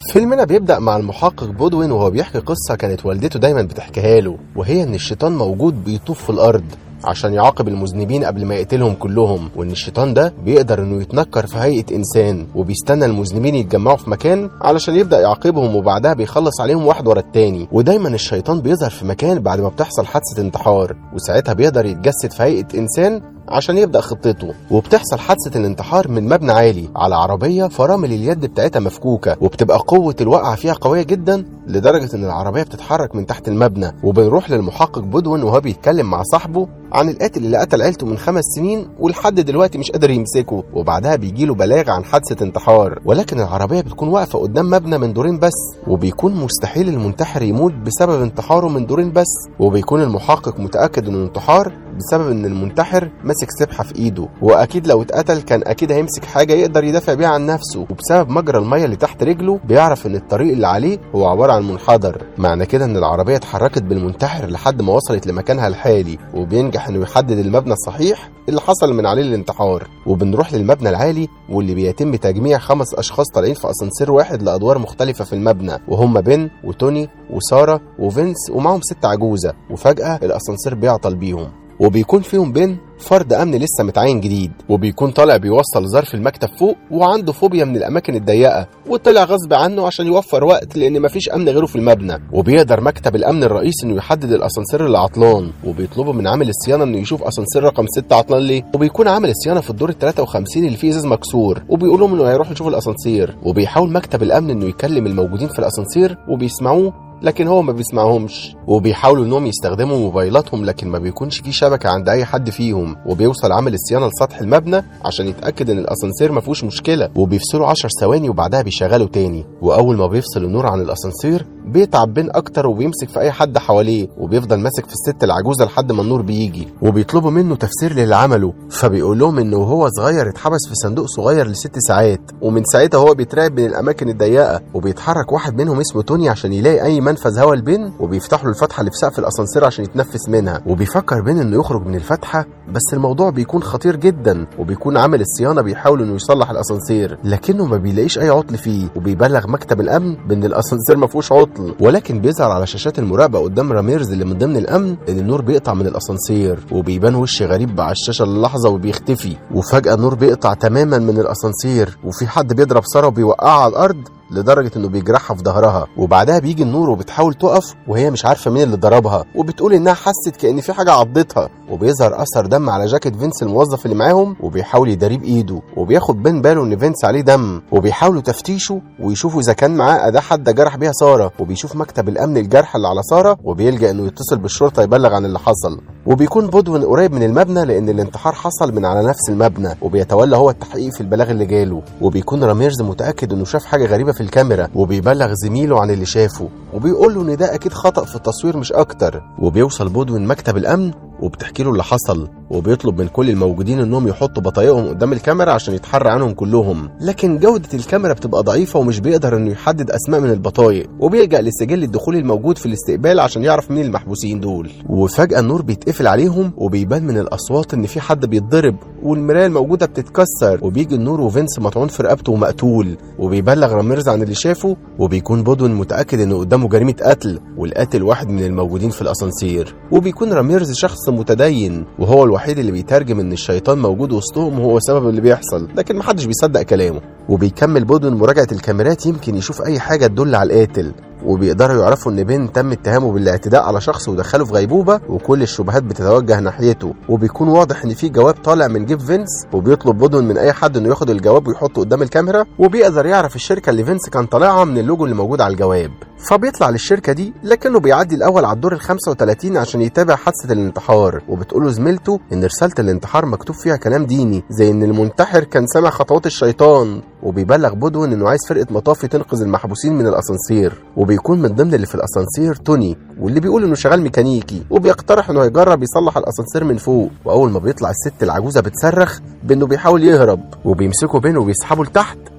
فيلمنا بيبدأ مع المحقق بودوين وهو بيحكي قصة كانت والدته دايما بتحكيها له وهي إن الشيطان موجود بيطوف في الأرض عشان يعاقب المذنبين قبل ما يقتلهم كلهم وان الشيطان ده بيقدر انه يتنكر في هيئه انسان وبيستنى المذنبين يتجمعوا في مكان علشان يبدا يعاقبهم وبعدها بيخلص عليهم واحد ورا التاني ودايما الشيطان بيظهر في مكان بعد ما بتحصل حادثه انتحار وساعتها بيقدر يتجسد في هيئه انسان عشان يبدا خطته وبتحصل حادثه الانتحار من مبنى عالي على عربيه فرامل اليد بتاعتها مفكوكه وبتبقى قوه الوقعه فيها قويه جدا لدرجه ان العربيه بتتحرك من تحت المبنى وبنروح للمحقق بودوين وهو بيتكلم مع صاحبه عن القاتل اللي قتل عيلته من خمس سنين ولحد دلوقتي مش قادر يمسكه وبعدها بيجيله بلاغ عن حادثه انتحار ولكن العربيه بتكون واقفه قدام مبنى من دورين بس وبيكون مستحيل المنتحر يموت بسبب انتحاره من دورين بس وبيكون المحقق متاكد انه انتحار بسبب ان المنتحر ماسك سبحه في ايده واكيد لو اتقتل كان اكيد هيمسك حاجه يقدر يدافع بيها عن نفسه وبسبب مجرى الميه اللي تحت رجله بيعرف ان الطريق اللي عليه هو عباره عن منحدر معنى كده ان العربيه اتحركت بالمنتحر لحد ما وصلت لمكانها الحالي وبينجح انه يحدد المبنى الصحيح اللي حصل من عليه الانتحار وبنروح للمبنى العالي واللي بيتم تجميع خمس اشخاص طالعين في اسانسير واحد لادوار مختلفه في المبنى وهم بن وتوني وساره وفينس ومعهم ست عجوزه وفجاه الاسانسير بيعطل بيهم وبيكون فيهم بن فرد امن لسه متعين جديد وبيكون طالع بيوصل ظرف المكتب فوق وعنده فوبيا من الاماكن الضيقه وطلع غصب عنه عشان يوفر وقت لان مفيش امن غيره في المبنى وبيقدر مكتب الامن الرئيسي انه يحدد الاسانسير اللي عطلان وبيطلبوا من عامل الصيانه انه يشوف اسانسير رقم 6 عطلان ليه وبيكون عامل الصيانه في الدور ال 53 اللي فيه ازاز مكسور وبيقول لهم انه هيروح يشوف الاسانسير وبيحاول مكتب الامن انه يكلم الموجودين في الاسانسير وبيسمعوه لكن هو ما بيسمعهمش وبيحاولوا انهم يستخدموا موبايلاتهم لكن ما بيكونش في شبكه عند اي حد فيهم وبيوصل عامل الصيانه لسطح المبنى عشان يتاكد ان الاسانسير ما فيهوش مشكله وبيفصلوا 10 ثواني وبعدها بيشغلوا تاني واول ما بيفصل النور عن الاسانسير بيتعب بين اكتر وبيمسك في اي حد حواليه وبيفضل ماسك في الست العجوزه لحد ما النور بيجي وبيطلبوا منه تفسير للي عمله فبيقول لهم انه وهو صغير اتحبس في صندوق صغير لست ساعات ومن ساعتها هو بيتراقب من الاماكن الضيقه وبيتحرك واحد منهم اسمه توني عشان يلاقي اي منفذ هوا لبن وبيفتح له الفتحه اللي في سقف الاسانسير عشان يتنفس منها وبيفكر بين انه يخرج من الفتحه بس الموضوع بيكون خطير جدا وبيكون عامل الصيانه بيحاول انه يصلح الاسانسير لكنه ما بيلاقيش اي عطل فيه وبيبلغ مكتب الامن بان الاسانسير ما فيهوش عطل ولكن بيظهر على شاشات المراقبه قدام راميرز اللي من ضمن الامن ان النور بيقطع من الاسانسير وبيبان وش غريب على الشاشه للحظه وبيختفي وفجاه النور بيقطع تماما من الاسانسير وفي حد بيضرب ساره وبيوقعها على الارض لدرجه انه بيجرحها في ظهرها وبعدها بيجي النور وبتحاول تقف وهي مش عارفه مين اللي ضربها وبتقول انها حست كان في حاجه عضتها وبيظهر اثر دم على جاكيت فينس الموظف اللي معاهم وبيحاول يداريه بايده وبياخد بين باله ان فينس عليه دم وبيحاولوا تفتيشه ويشوفوا اذا كان معاه اداه حد جرح بيها ساره وبيشوف مكتب الامن الجرح اللي على ساره وبيلجا انه يتصل بالشرطه يبلغ عن اللي حصل وبيكون بودوين قريب من المبنى لان الانتحار حصل من على نفس المبنى وبيتولى هو التحقيق في البلاغ اللي جاله وبيكون راميرز متاكد انه شاف حاجه غريبه في الكاميرا وبيبلغ زميله عن اللي شافه وبيقول له ان ده اكيد خطا في التصوير مش اكتر وبيوصل بودوين مكتب الامن وبتحكي له اللي حصل وبيطلب من كل الموجودين انهم يحطوا بطايقهم قدام الكاميرا عشان يتحرى عنهم كلهم لكن جودة الكاميرا بتبقى ضعيفة ومش بيقدر انه يحدد اسماء من البطايق وبيلجأ للسجل الدخولي الموجود في الاستقبال عشان يعرف مين المحبوسين دول وفجأة النور بيتقفل عليهم وبيبان من الاصوات ان في حد بيتضرب والمراية الموجودة بتتكسر وبيجي النور وفينس مطعون في رقبته ومقتول وبيبلغ راميرز عن اللي شافه وبيكون بودوين متأكد انه قدامه جريمة قتل والقاتل واحد من الموجودين في الاسانسير وبيكون راميرز شخص متدين وهو الوحيد اللي بيترجم ان الشيطان موجود وسطهم وهو سبب اللي بيحصل لكن محدش بيصدق كلامه وبيكمل بودوين مراجعة الكاميرات يمكن يشوف اي حاجة تدل على القاتل وبيقدروا يعرفوا ان بين تم اتهامه بالاعتداء على شخص ودخله في غيبوبه وكل الشبهات بتتوجه ناحيته وبيكون واضح ان في جواب طالع من جيب فينس وبيطلب بودون من اي حد انه ياخد الجواب ويحطه قدام الكاميرا وبيقدر يعرف الشركه اللي فينس كان طالعها من اللوجو اللي موجود على الجواب فبيطلع للشركه دي لكنه بيعدي الاول على الدور ال 35 عشان يتابع حادثه الانتحار وبتقول له زميلته ان رساله الانتحار مكتوب فيها كلام ديني زي ان المنتحر كان سامع خطوات الشيطان وبيبلغ بودوين انه عايز فرقه مطافي تنقذ المحبوسين من الاسانسير وبيكون من ضمن اللي في الاسانسير توني واللي بيقول انه شغال ميكانيكي وبيقترح انه يجرب يصلح الاسانسير من فوق واول ما بيطلع الست العجوزه بتصرخ بانه بيحاول يهرب وبيمسكوا بينه وبيسحبوا لتحت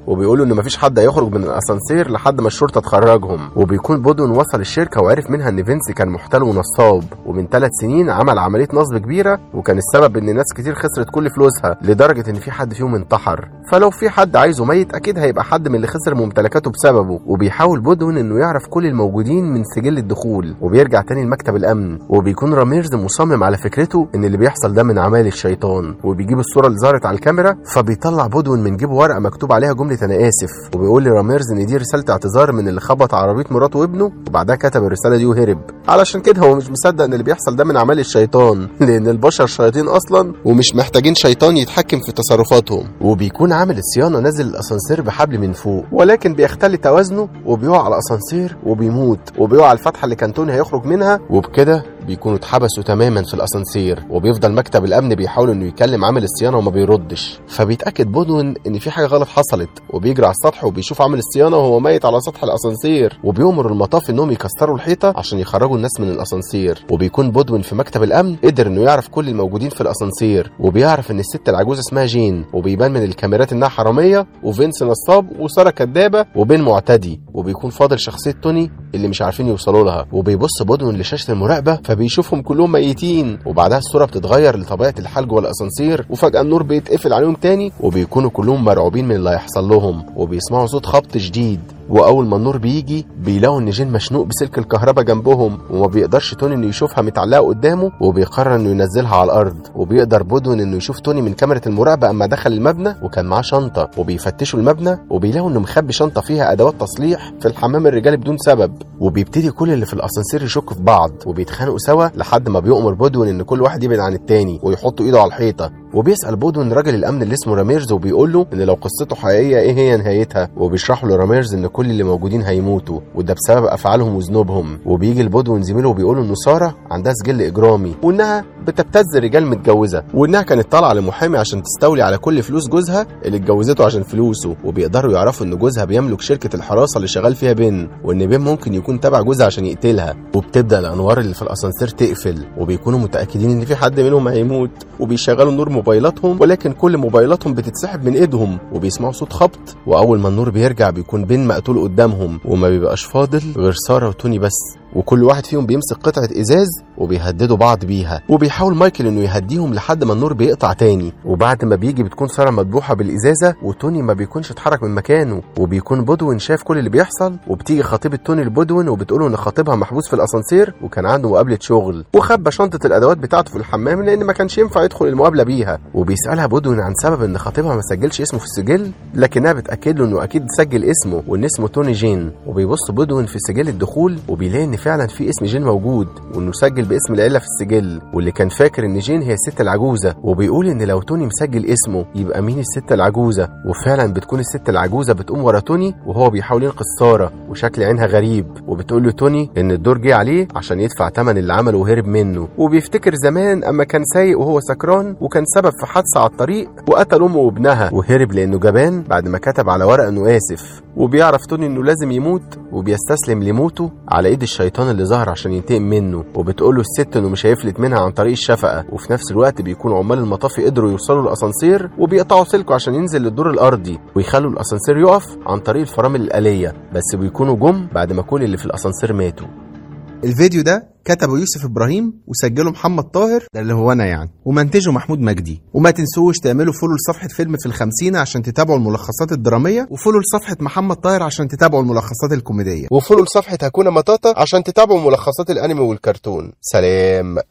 وبيقولوا ان مفيش حد هيخرج من الاسانسير لحد ما الشرطه تخرجهم وبيكون بودوين وصل الشركه وعرف منها ان فينسي كان محتال ونصاب ومن ثلاث سنين عمل عمليه نصب كبيره وكان السبب ان ناس كتير خسرت كل فلوسها لدرجه ان في حد فيهم انتحر فلو في حد عايزه ميت اكيد هيبقى حد من اللي خسر ممتلكاته بسببه وبيحاول بودوين انه يعرف كل الموجودين من سجل الدخول وبيرجع تاني لمكتب الامن وبيكون راميرز مصمم على فكرته ان اللي بيحصل ده من اعمال الشيطان وبيجيب الصوره اللي ظهرت على الكاميرا فبيطلع بودوين من جيبه ورقه مكتوب عليها جمله انا اسف وبيقول لراميرز ان دي رساله اعتذار من اللي خبط عربيه مراته وابنه وبعدها كتب الرساله دي وهرب علشان كده هو مش مصدق ان اللي بيحصل ده من اعمال الشيطان لان البشر شياطين اصلا ومش محتاجين شيطان يتحكم في تصرفاتهم وبيكون عامل الصيانه نازل الاسانسير بحبل من فوق ولكن بيختل توازنه وبيقع على الاسانسير وبيموت وبيقع على الفتحه اللي كان توني هيخرج منها وبكده بيكونوا اتحبسوا تماما في الاسانسير وبيفضل مكتب الامن بيحاول انه يكلم عامل الصيانه وما بيردش فبيتاكد بودوين ان في حاجه غلط حصلت وبيجري على السطح وبيشوف عامل الصيانه وهو ميت على سطح الاسانسير وبيؤمر المطاف انهم يكسروا الحيطه عشان يخرجوا الناس من الاسانسير وبيكون بودوين في مكتب الامن قدر انه يعرف كل الموجودين في الاسانسير وبيعرف ان الست العجوزه اسمها جين وبيبان من الكاميرات انها حراميه وفينس نصاب وساره كدابه وبين معتدي وبيكون فاضل شخصيه توني اللي مش عارفين يوصلوا لها وبيبص بودوين لشاشه المراقبه فبيشوفهم كلهم ميتين وبعدها الصوره بتتغير لطبيعه الحال جوه الاسانسير وفجاه النور بيتقفل عليهم تاني وبيكونوا كلهم مرعوبين من اللي هيحصل لهم وبيسمعوا صوت خبط شديد واول ما النور بيجي بيلاقوا ان جين مشنوق بسلك الكهرباء جنبهم وما بيقدرش توني انه يشوفها متعلقه قدامه وبيقرر انه ينزلها على الارض وبيقدر بودوين انه يشوف توني من كاميرا المراقبه اما دخل المبنى وكان معاه شنطه وبيفتشوا المبنى وبيلاقوا انه مخبي شنطه فيها ادوات تصليح في الحمام الرجالي بدون سبب وبيبتدي كل اللي في الاسانسير يشكوا في بعض وبيتخانقوا سوا لحد ما بيؤمر بودوين ان كل واحد يبعد عن التاني ويحط ايده على الحيطه وبيسال بودوين راجل الامن اللي اسمه راميرز وبيقول له ان لو قصته حقيقيه ايه هي نهايتها وبيشرح له راميرز ان كل اللي موجودين هيموتوا وده بسبب افعالهم وذنوبهم وبيجي لبودوين زميله وبيقول له ان ساره عندها سجل اجرامي وانها بتبتز رجال متجوزه وانها كانت طالعه لمحامي عشان تستولي على كل فلوس جوزها اللي اتجوزته عشان فلوسه وبيقدروا يعرفوا ان جوزها بيملك شركه الحراسه اللي شغال فيها بن وان بن ممكن يكون تبع جوزها عشان يقتلها وبتبدا الانوار اللي في الاسانسير تقفل وبيكونوا متاكدين ان في حد منهم هيموت وبيشغلوا نور موبايلاتهم ولكن كل موبايلاتهم بتتسحب من ايدهم وبيسمعوا صوت خبط واول ما النور بيرجع بيكون بن مقتول قدامهم وما بيبقاش فاضل غير ساره وتوني بس وكل واحد فيهم بيمسك قطعة إزاز وبيهددوا بعض بيها وبيحاول مايكل إنه يهديهم لحد ما النور بيقطع تاني وبعد ما بيجي بتكون سارة مدبوحة بالإزازة وتوني ما بيكونش اتحرك من مكانه وبيكون بودوين شاف كل اللي بيحصل وبتيجي خطيبة توني لبودوين وبتقوله إن خطيبها محبوس في الأسانسير وكان عنده مقابلة شغل وخبى شنطة الأدوات بتاعته في الحمام لأن ما كانش ينفع يدخل المقابلة بيها وبيسألها بودوين عن سبب إن خطيبها ما سجلش اسمه في السجل لكنها بتأكد له إنه أكيد سجل اسمه وإن اسمه توني جين وبيبص بودوين في سجل الدخول وبيلاقي إن فعلا في اسم جين موجود وانه سجل باسم العيله في السجل واللي كان فاكر ان جين هي الست العجوزه وبيقول ان لو توني مسجل اسمه يبقى مين الست العجوزه وفعلا بتكون الست العجوزه بتقوم ورا توني وهو بيحاول ينقذ ساره وشكل عينها غريب وبتقول له توني ان الدور جه عليه عشان يدفع ثمن اللي عمله وهرب منه وبيفتكر زمان اما كان سايق وهو سكران وكان سبب في حادثه على الطريق وقتل امه وابنها وهرب لانه جبان بعد ما كتب على ورقه انه اسف وبيعرف توني انه لازم يموت وبيستسلم لموته على ايد الشيطان اللي ظهر عشان ينتقم منه وبتقول له الست انه مش هيفلت منها عن طريق الشفقه وفي نفس الوقت بيكون عمال المطافي قدروا يوصلوا الاسانسير وبيقطعوا سلكه عشان ينزل للدور الارضي ويخلوا الاسانسير يقف عن طريق الفرامل الاليه بس بيكونوا جم بعد ما كل اللي في الاسانسير ماتوا الفيديو ده كتبه يوسف ابراهيم وسجله محمد طاهر ده اللي هو انا يعني ومنتجه محمود مجدي وما تنسوش تعملوا فولو لصفحه فيلم في الخمسين عشان تتابعوا الملخصات الدراميه وفولو لصفحه محمد طاهر عشان تتابعوا الملخصات الكوميديه وفولو لصفحه هكونا مطاطا عشان تتابعوا ملخصات الانمي والكرتون سلام